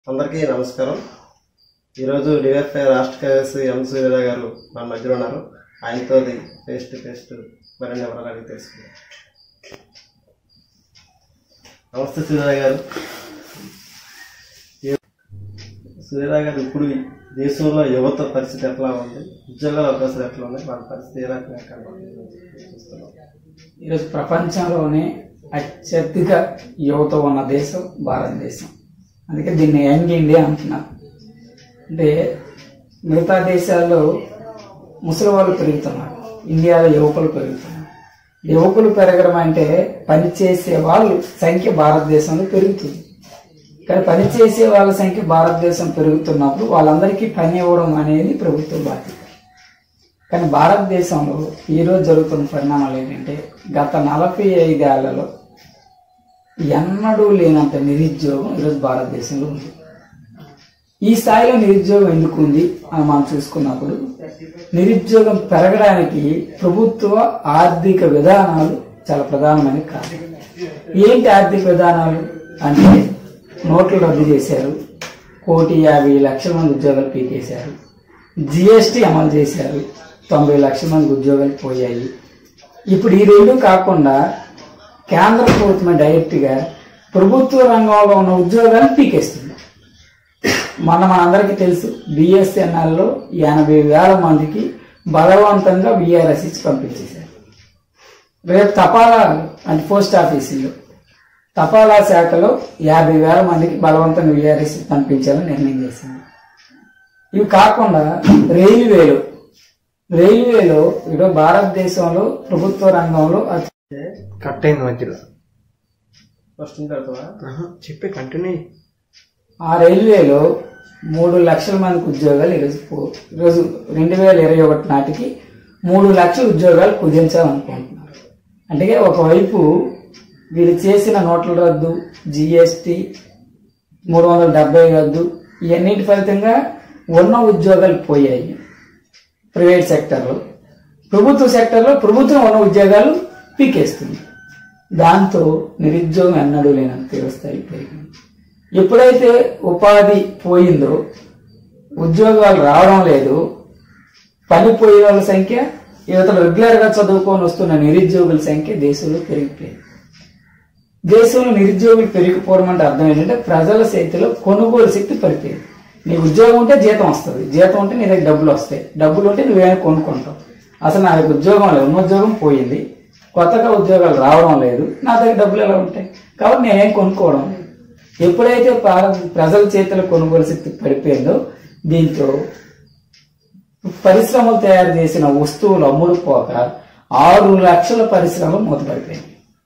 అందరికీ నమస్కారం ఈరోజు డిఎఫ్ఐ రాష్ట్ర కార్యదర్శి ఎం సూర్య గారు మన మధ్యలో ఉన్నారు ఆయనతో ఫేస్ టు ఫేస్ మరిన్ని వివరాలు అడిగి తెలుసుకుందాం నమస్తే సూర్య గారు సూర్య గారు ఇప్పుడు దేశంలో యువత పరిస్థితి ఎట్లా ఉంది ఉద్యోగాల అవకాశాలు ఎట్లా ఉన్నాయి వాళ్ళ పరిస్థితి ఏ రకంగా కనబడుతుంది చూస్తున్నాం ఈరోజు ప్రపంచంలోనే అత్యధిక యువత ఉన్న దేశం భారతదేశం అందుకే దీన్ని యంగ్ ఇండియా అంటున్నారు అంటే మిగతా దేశాల్లో ముసలి వాళ్ళు పెరుగుతున్నారు ఇండియాలో యువకులు పెరుగుతున్నారు యువకులు పెరగడం అంటే పనిచేసే వాళ్ళు సంఖ్య భారతదేశంలో పెరుగుతుంది కానీ పనిచేసే వాళ్ళ సంఖ్య భారతదేశం పెరుగుతున్నప్పుడు వాళ్ళందరికీ పని ఇవ్వడం అనేది ప్రభుత్వ బాధ్యత కానీ భారతదేశంలో ఈరోజు జరుగుతున్న పరిణామాలు ఏంటంటే గత నలభై ఐదేళ్లలో ఎన్నడూ లేనంత నిరుద్యోగం ఈరోజు భారతదేశంలో ఉంది ఈ స్థాయిలో నిరుద్యోగం ఎందుకు ఉంది అని మనం చూసుకున్నప్పుడు నిరుద్యోగం పెరగడానికి ప్రభుత్వ ఆర్థిక విధానాలు చాలా ప్రధానమైన కారణం ఏంటి ఆర్థిక విధానాలు అంటే నోట్లు రద్దు చేశారు కోటి యాభై లక్షల మంది ఉద్యోగాలు పీకేశారు జిఎస్టీ అమలు చేశారు తొంభై లక్షల మంది ఉద్యోగాలు పోయాయి ఇప్పుడు ఈ రెండు కాకుండా కేంద్ర ప్రభుత్వం డైరెక్ట్గా ప్రభుత్వ రంగంలో ఉన్న ఉద్యోగాలను పీకేస్తుంది మన మనందరికీ తెలుసు బిఎస్ఎన్ఎల్లో ఎనభై వేల మందికి బలవంతంగా విఆర్ఎస్ ఇచ్చి పంపించేశారు రేపు తపాలా అంటే పోస్ట్ ఆఫీసులో తపాలా శాఖలో యాభై వేల మందికి బలవంతంగా విఆర్ఎస్ పంపించాలని నిర్ణయం చేసింది ఇవి కాకుండా రైల్వేలో రైల్వేలో ఈరోజు భారతదేశంలో ప్రభుత్వ రంగంలో అతి కట్ అయింది మధ్యలో ఫస్ట్ నుంచి పెడతావా ఆహా, చెప్పే కంటిన్యూ ఆ రైల్వేలో మూడు లక్షల మందికి ఉద్యోగాలు ఈరోజు పో- ఈరోజు రెండు వేల ఇరవై ఒకటి నాటికి మూడు లక్షల ఉద్యోగాలు కుదించాలనుకుంటున్నారు అంటే ఒకవైపు వీళ్ళు చేసిన నోట్ల రద్దు జిఎస్టి మూడు వందల డెబ్బై రద్దు ఇవన్నిటి ఫలితంగా ఉన్న ఉద్యోగాలు పోయాయి ప్రైవేట్ సెక్టర్లో ప్రభుత్వ సెక్టర్లో ప్రభుత్వం ఉన్న ఉద్యోగాలు పీకేస్తుంది దాంతో నిరుద్యోగం ఎన్నడూ లేనంత తీవ్రస్థాయి పెరిగింది ఎప్పుడైతే ఉపాధి పోయిందో ఉద్యోగాలు రావడం లేదు పని పోయే వాళ్ళ సంఖ్య యువతలు రెగ్యులర్గా చదువుకొని వస్తున్న నిరుద్యోగుల సంఖ్య దేశంలో పెరిగిపోయింది దేశంలో నిరుద్యోగులు పెరిగిపోవడం అంటే అర్థం ఏంటంటే ప్రజల చేతిలో కొనుగోలు శక్తి పడిపోయింది నీ ఉద్యోగం ఉంటే జీతం వస్తుంది జీతం ఉంటే నీ దగ్గర డబ్బులు వస్తాయి డబ్బులు ఉంటే నువ్వేమైనా కొనుక్కుంటావు అసలు నా దగ్గర ఉద్యోగం లేదు ఉన్న ఉద్యోగం పోయింది కొత్తగా ఉద్యోగాలు రావడం లేదు నా దగ్గర డబ్బులు ఎలా ఉంటాయి కాబట్టి నేనేం కొనుక్కోవడం లేదు ఎప్పుడైతే ప్ర- ప్రజల చేతిలో కొనుగోలు శక్తి పడిపోయిందో దీంతో పరిశ్రమలు తయారు చేసిన వస్తువులు అమ్ముడుపోక ఆరు లక్షల పరిశ్రమలు మూతపడిపోయింది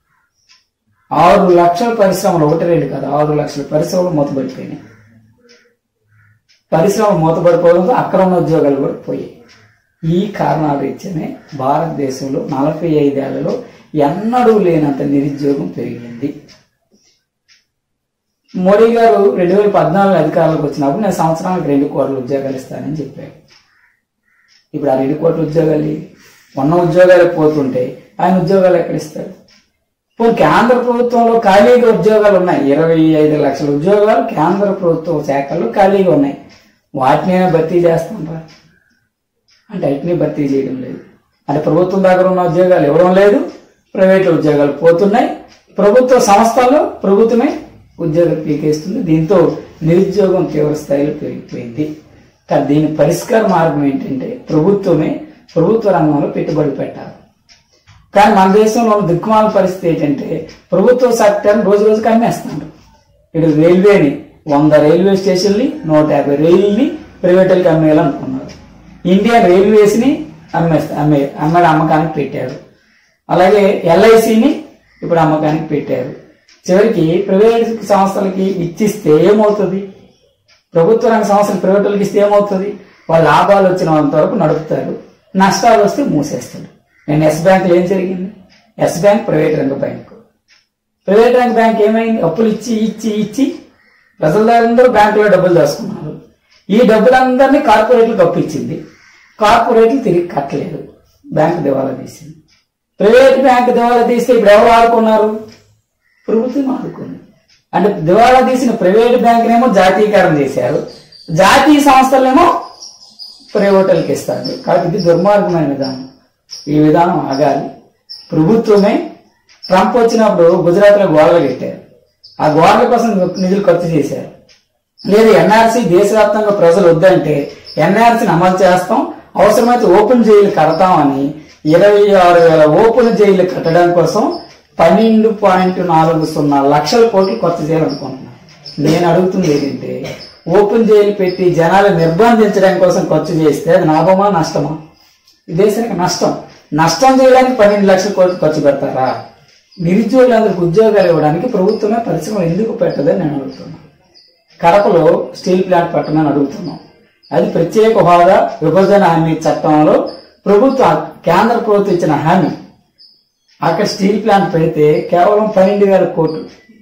ఆరు లక్షల పరిశ్రమలు ఒకటి రెండు కాదు ఆరు లక్షల పరిశ్రమలు మూతపడిపోయినాయి పరిశ్రమలు మూతపడిపోవడంతో అక్రమ ఉద్యోగాలు కూడా పోయాయి ఈ కారణాల రీత్యానే భారతదేశంలో నలభై ఐదేళ్లలో ఎన్నడూ లేనంత నిరుద్యోగం పెరిగింది మోడీ గారు రెండు వేల పద్నాలుగు అధికారంలోకి వచ్చినప్పుడు నేను సంవత్సరానికి రెండు కోట్ల ఉద్యోగాలు ఇస్తానని చెప్పారు ఇప్పుడు ఆ రెండు కోట్ల ఉద్యోగాలు ఏవి? ఉన్న ఉద్యోగాలు పోతుంటే ఆయన ఉద్యోగాలు ఎక్కడ ఇస్తారు పోనీ కేంద్ర ప్రభుత్వంలో ఖాళీగా ఉద్యోగాలు ఉన్నాయి ఇరవై ఐదు లక్షల ఉద్యోగాలు కేంద్ర ప్రభుత్వ శాఖల్లో ఖాళీగా ఉన్నాయి వాటినైనా భర్తీ చేస్తాంరా అంటే వాటిని భర్తీ చేయడం లేదు అంటే ప్రభుత్వం దగ్గర ఉన్న ఉద్యోగాలు ఇవ్వడం లేదు ప్రైవేట్ ఉద్యోగాలు పోతున్నాయి ప్రభుత్వ సంస్థల్లో ప్రభుత్వమే ఉద్యోగాలు పీకేస్తుంది దీంతో నిరుద్యోగం తీవ్ర స్థాయిలో పెరిగిపోయింది కానీ దీని పరిష్కార మార్గం ఏంటంటే ప్రభుత్వమే ప్రభుత్వ రంగంలో పెట్టుబడి పెట్టాలి కానీ మన దేశంలో ఉన్న దిక్కుమాల పరిస్థితి ఏంటంటే ప్రభుత్వ సెక్టర్ రోజు రోజుకి అమ్మేస్తున్నారు ఇటు రైల్వేని వంద రైల్వే స్టేషన్ని నూట యాభై రైలుని ప్రైవేటులకి అమ్మేయాలనుకున్నారు ఇండియన్ రైల్వేస్ని అమ్మేస్తా అమ్మే అమ్మడి అమ్మకానికి పెట్టారు అలాగే ఎల్ఐసిని ఇప్పుడు అమ్మకానికి పెట్టారు చివరికి ప్రైవేట్ సంస్థలకి ఇచ్చిస్తే ఏమవుతుంది ప్రభుత్వ రంగ సంస్థలు ప్రైవేటులకు ఇస్తే ఏమవుతుంది వాళ్ళ లాభాలు వచ్చినంత వరకు నడుపుతారు నష్టాలు వస్తే మూసేస్తారు నేను ఎస్ బ్యాంకులో ఏం జరిగింది ఎస్ బ్యాంక్ ప్రైవేట్ రంగ బ్యాంకు ప్రైవేట్ రంగ బ్యాంక్ ఏమైంది అప్పులు ఇచ్చి ఇచ్చి ఇచ్చి ప్రజల దగ్గర అందరూ బ్యాంకులో డబ్బులు దాచుకున్నారు ఈ డబ్బులందరినీ కార్పొరేట్లకు అప్పించింది కార్పొరేట్లు తిరిగి కట్టలేదు బ్యాంకు దివాలా తీసింది ప్రైవేట్ బ్యాంక్ దివాలా తీస్తే ఇప్పుడు ఎవరు ఆడుకున్నారు ప్రభుత్వం ఆడుకుంది అంటే దివాళా తీసిన ప్రైవేట్ బ్యాంకునేమో జాతీయకరణ చేశారు జాతీయ సంస్థలనేమో ప్రైవేటులకు ఇస్తారు కాబట్టి ఇది దుర్మార్గమైన విధానం ఈ విధానం ఆగాలి ప్రభుత్వమే ట్రంప్ వచ్చినప్పుడు గుజరాత్ లో గోడలు కట్టారు ఆ గోడల కోసం నిధులు ఖర్చు చేశారు లేదు ఎన్ఆర్సీ దేశవ్యాప్తంగా ప్రజలు వద్దంటే ఎన్ఆర్సీని అమలు చేస్తాం అవసరమైతే ఓపెన్ జైలు కడతామని ఇరవై ఆరు వేల ఓపెన్ జైలు కట్టడం కోసం పన్నెండు పాయింట్ నాలుగు సున్నా లక్షల కోట్లు ఖర్చు చేయాలనుకుంటున్నాను నేను అడుగుతుంది ఏంటంటే ఓపెన్ జైలు పెట్టి జనాలు నిర్బంధించడం కోసం ఖర్చు చేస్తే అది లాభమా నష్టమా ఈ దేశానికి నష్టం నష్టం చేయడానికి పన్నెండు లక్షల కోట్లు ఖర్చు పెడతారా నిరుద్యోగులందరికి ఉద్యోగాలు ఇవ్వడానికి ప్రభుత్వమే పరిశ్రమ ఎందుకు పెట్టదని నేను అడుగుతున్నాను కడపలో స్టీల్ ప్లాంట్ పెట్టమని అడుగుతున్నాం అది ప్రత్యేక హోదా విభజన హామీ చట్టంలో ప్రభుత్వ కేంద్ర ప్రభుత్వం ఇచ్చిన హామీ అక్కడ స్టీల్ ప్లాంట్ పెడితే కేవలం పన్నెండు వేల కోట్లు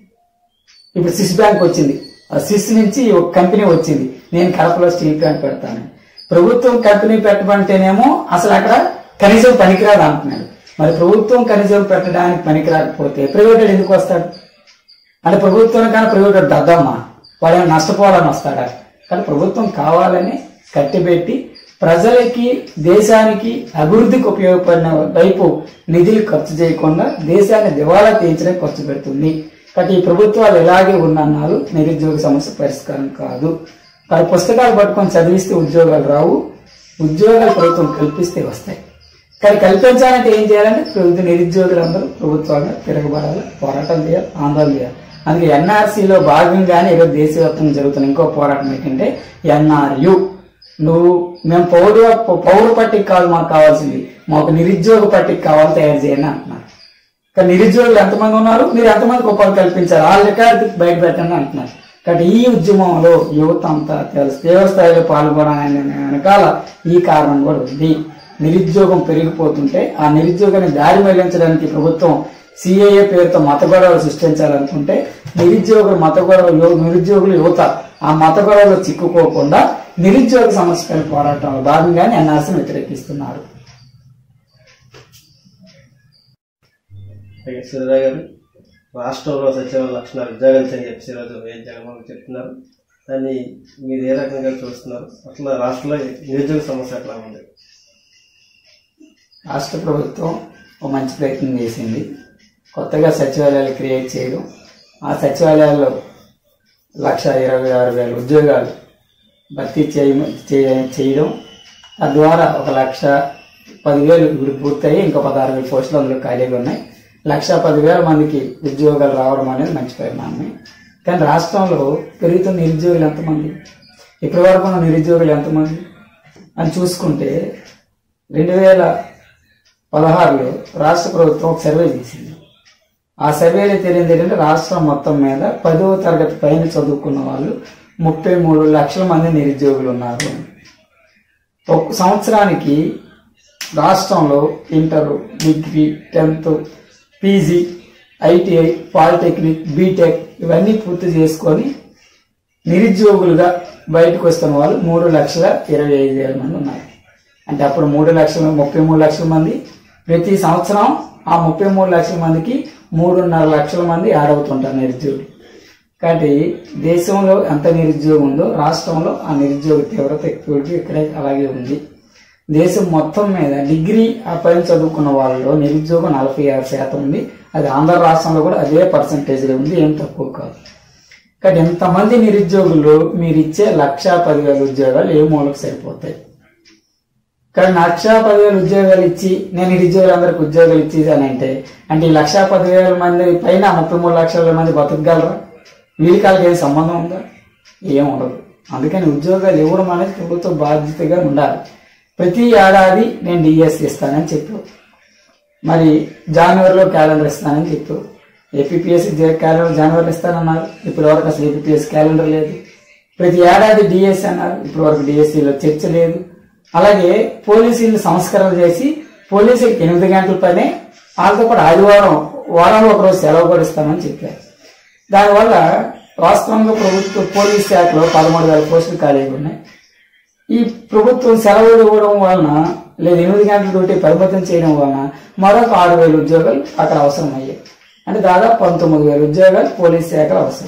ఇప్పుడు సిస్ బ్యాంక్ వచ్చింది ఆ సిస్ నుంచి ఒక కంపెనీ వచ్చింది నేను కడపలో స్టీల్ ప్లాంట్ పెడతాను ప్రభుత్వం కంపెనీ పెట్టమంటేనేమో అసలు అక్కడ కనీసం పనికిరాదు అంటున్నాడు మరి ప్రభుత్వం కనీసం పెట్టడానికి పనికిరాకపోతే ప్రైవేట్ ఎందుకు వస్తాడు అంటే ప్రభుత్వం కానీ ప్రైవేట్ దద్దమ్మా వాడు ఏమైనా నష్టపోవాలని వస్తాడా కానీ ప్రభుత్వం కావాలని కట్టిపెట్టి ప్రజలకి దేశానికి అభివృద్ధికి ఉపయోగపడిన వైపు నిధులు ఖర్చు చేయకుండా దేశాన్ని దివాలా తీయించడానికి ఖర్చు పెడుతుంది కాబట్టి ఈ ప్రభుత్వాలు ఇలాగే ఉన్నన్నారు నిరుద్యోగ సమస్య పరిష్కారం కాదు కానీ పుస్తకాలు పట్టుకొని చదివిస్తే ఉద్యోగాలు రావు ఉద్యోగాలు ప్రభుత్వం కల్పిస్తే వస్తాయి కానీ కల్పించాలంటే ఏం చేయాలంటే ప్రభుత్వ నిరుద్యోగులందరూ ప్రభుత్వాలుగా తిరగబడాలి పోరాటం చేయాలి ఆందోళన చేయాలి అందుకే ఎన్ఆర్సీలో భాగంగానే ఈరోజు దేశవ్యాప్తంగా జరుగుతున్న ఇంకో పోరాటం ఏంటంటే ఎన్ఆర్యు నువ్వు మేము పౌరు పౌర పట్టిక కాదు మాకు కావాల్సింది మాకు నిరుద్యోగ పట్టిక కావాలి తయారు చేయండి అంటున్నారు కానీ నిరుద్యోగులు ఎంతమంది ఉన్నారు మీరు ఎంతమందికి ఉపాధి కల్పించారు ఆ రికార్డు బయట పెట్టండి అంటున్నారు కాబట్టి ఈ ఉద్యమంలో యువత అంతా తెలుసు తీవ్ర స్థాయిలో పాల్గొనాలని వెనకాల ఈ కారణం కూడా ఉంది నిరుద్యోగం పెరిగిపోతుంటే ఆ నిరుద్యోగాన్ని దారి మళ్లించడానికి ప్రభుత్వం సిఏఏ పేరుతో మత గొడవలు సృష్టించాలనుకుంటే నిరుద్యోగులు మత గొడవలు నిరుద్యోగులు యువత ఆ మత గొడవలు చిక్కుకోకుండా నిరుద్యోగ సమస్యపై పోరాటంలో భాగంగానే ఎన్ఆర్సీని వ్యతిరేకిస్తున్నారు అలాగే సురేంద్ర గారు రాష్ట్రంలో సచివాలయ లక్షణాలు ఉద్యోగాలు అని చెప్పి ఈరోజు ఏ జగన్మోహన్ చెప్తున్నారు దాన్ని మీరు ఏ రకంగా చూస్తున్నారు అట్లా రాష్ట్రంలో నిరుద్యోగ సమస్య ఎట్లా ఉంది రాష్ట్ర ప్రభుత్వం ఒక మంచి ప్రయత్నం చేసింది కొత్తగా సచివాలయాలు క్రియేట్ చేయడం ఆ సచివాలయాల్లో లక్ష ఇరవై ఆరు వేల ఉద్యోగాలు భర్తీ చేయ చేయ- చేయడం తద్వారా ఒక లక్ష పదివేలు ఇప్పుడు పూర్తయి ఇంకా పదహారు వేల పోస్టులు అందులో ఖాళీగా ఉన్నాయి లక్ష పదివేల మందికి ఉద్యోగాలు రావడం అనేది మంచి పరిణామమే కానీ రాష్ట్రంలో పెరుగుతున్న నిరుద్యోగులు ఎంతమంది ఇప్పటి వరకు ఉన్న నిరుద్యోగులు ఎంతమంది అని చూసుకుంటే రెండు వేల పదహారులో రాష్ట్ర ప్రభుత్వం ఒక సర్వే చేసింది ఆ సర్వేలో తేలింది ఏంటంటే రాష్ట్రం మొత్తం మీద పదవ తరగతి పైన చదువుకున్న వాళ్ళు ముప్పై మూడు లక్షల మంది నిరుద్యోగులు ఉన్నారు ఒక సంవత్సరానికి రాష్ట్రంలో inter degree tenth PG ITI polytechnic BTech ఇవన్నీ పూర్తి చేసుకొని నిరుద్యోగులుగా బయటకు వస్తున్న వాళ్ళు మూడు లక్షల ఇరవై ఐదు వేల మంది ఉన్నారు అంటే అప్పుడు మూడు లక్షల ముప్పై మూడు లక్షల మంది ప్రతి సంవత్సరం ఆ ముప్పై మూడు లక్షల మందికి మూడున్నర లక్షల మంది యాడ్ అవుతుంటారు నిరుద్యోగులు కాబట్టి దేశంలో ఎంత నిరుద్యోగం ఉందో రాష్ట్రంలో ఆ నిరుద్యోగ తీవ్రత ఎక్కువ ఇక్కడే అలాగే ఉంది దేశం మొత్తం మీద డిగ్రీ ఆ పైన చదువుకున్న వాళ్ళలో నిరుద్యోగం నలభై ఆరు శాతం ఉంది అది ఆంధ్ర రాష్ట్రంలో కూడా అదే పర్సంటేజ్లో ఉంది ఏం తక్కువ కాదు కాబట్టి ఎంతమంది నిరుద్యోగులు మీరు ఇచ్చే లక్ష పదివేల ఉద్యోగాలు ఏ మూలకు సరిపోతాయి కానీ లక్ష పదివేల ఉద్యోగాలు ఇచ్చి నేను నిరుద్యోగులందరికి ఉద్యోగాలు ఇచ్చి అని అంటే అంటే ఈ లక్ష పదివేల మంది పైన ముప్పై మూడు లక్షల మంది బతకగలరా వీళ్ళకి వాళ్ళకి ఏం సంబంధం ఉందా ఏం ఉండదు అందుకని ఉద్యోగాలు ఇవ్వడం అనేది ప్రభుత్వ బాధ్యతగా ఉండాలి ప్రతి ఏడాది నేను డిఎస్ ఇస్తానని చెప్పు మరి జనవరిలో క్యాలెండర్ ఇస్తానని చెప్పు ఏపీఎస్సి క్యాలెండర్ జనవరిలో ఇస్తానన్నారు ఇప్పటి వరకు అసలు ఏపీఎస్ క్యాలెండర్ లేదు ప్రతి ఏడాది డిఎస్సి అన్నారు ఇప్పటి వరకు డిఎస్సిలో చర్చ లేదు అలాగే పోలీసులు సంస్కరణ చేసి పోలీసులకి ఎనిమిది గంటల పనే వాళ్ళతో పాటు ఆదివారం వారంలో ఒకరోజు సెలవు కూడా ఇస్తామని చెప్పారు దానివల్ల వాస్తవంగా ప్రభుత్వ పోలీస్ శాఖలో పదమూడు వేల పోస్టులు ఖాళీగా ఉన్నాయి ఈ ప్రభుత్వం సెలవులు ఇవ్వడం వలన లేదా ఎనిమిది గంటల డ్యూటీ పరిమితం చేయడం వలన మరొక ఆరు వేల ఉద్యోగాలు అక్కడ అవసరం అయ్యాయి అంటే దాదాపు పంతొమ్మిది వేల ఉద్యోగాలు పోలీస్ శాఖలో అవసరం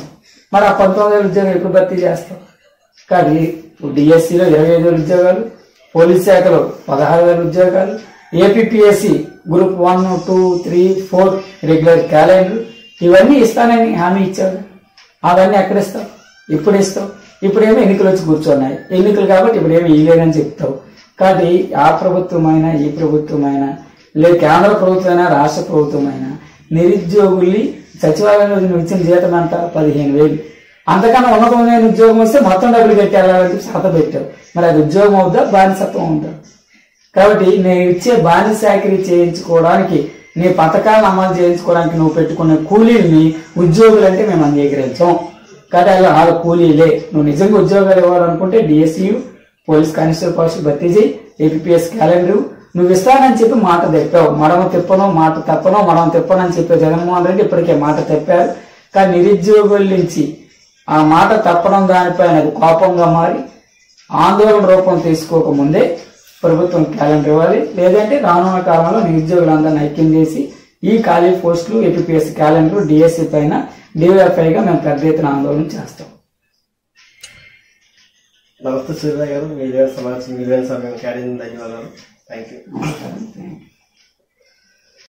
మరి ఆ పంతొమ్మిది వేల ఉద్యోగాలు ఎప్పుడు భర్తీ చేస్తాం కానీ డిఎస్సిలో ఇరవై ఐదు వేల ఉద్యోగాలు పోలీస్ శాఖలో పదహారు వేల ఉద్యోగాలు APPSC group one two three four regular calendar ఇవన్నీ ఇస్తానని హామీ ఇచ్చారు అవన్నీ ఎక్కడ ఇస్తావు ఇప్పుడు ఇస్తావు ఇప్పుడేమో ఎన్నికలు వచ్చి కూర్చున్నాయి ఎన్నికలు కాబట్టి ఇప్పుడు ఏమి ఇయ్యలేదని చెప్తావు కాబట్టి ఆ ప్రభుత్వమైనా ఈ ప్రభుత్వమైనా లేదు కేంద్ర ప్రభుత్వమైనా రాష్ట్ర ప్రభుత్వమైనా నిరుద్యోగుల్ని సచివాలయంలో నువ్వు ఇచ్చిన జీతం అంట పదిహేను వేలు అంతకన్నా ఉన్నతమైన ఉద్యోగం వస్తే మొత్తం డబ్బులు కట్టాలని చెప్పి సత పెట్టావు మరి అది ఉద్యోగం అవుద్దా బానిసత్వం అవుద్దా కాబట్టి నేను ఇచ్చే బానిస చాకరీ చేయించుకోవడానికి నీ పథకాలను అమలు చేయించుకోవడానికి నువ్వు పెట్టుకునే కూలీల్ని ఉద్యోగులంటే మేము అంగీకరించాం కాబట్టి అలా వాళ్ళ కూలీలే నువ్వు నిజంగా ఉద్యోగాలు ఇవ్వాలనుకుంటే డిఎస్యు పోలీస్ కానిస్టేబుల్ పోస్ట్ భర్తీ చేయి ఏపీఎస్ క్యాలెండర్ నువ్వు ఇస్తానని చెప్పి మాట తెప్పావు మడమ తిప్పను మాట తప్పను మడమ తిప్పను అని చెప్పే జగన్మోహన్ రెడ్డి ఇప్పటికే మాట తెప్పారు కానీ నిరుద్యోగుల నుంచి ఆ మాట తప్పడం దానిపైన అది కోపంగా మారి ఆందోళన రూపం తీసుకోకముందే ప్రభుత్వం క్యాలెండర్ ఇవ్వాలి లేదంటే రానున్న కాలంలో నిరుద్యోగులందరినీ ఐక్యం చేసి ఈ ఖాళీ పోస్టులు ఏపీఎస్ క్యాలెండర్ డిఎస్సి పైన డివైఎఫ్ఐగా మేము పెద్ద ఎత్తున ఆందోళన చేస్తాం నమస్తే సూర్య గారు మీ సమాచారం మీ సమయం కేటాయించిన ధన్యవాదాలు థ్యాంక్ యూ నమస్కారం థ్యాంక్ యూ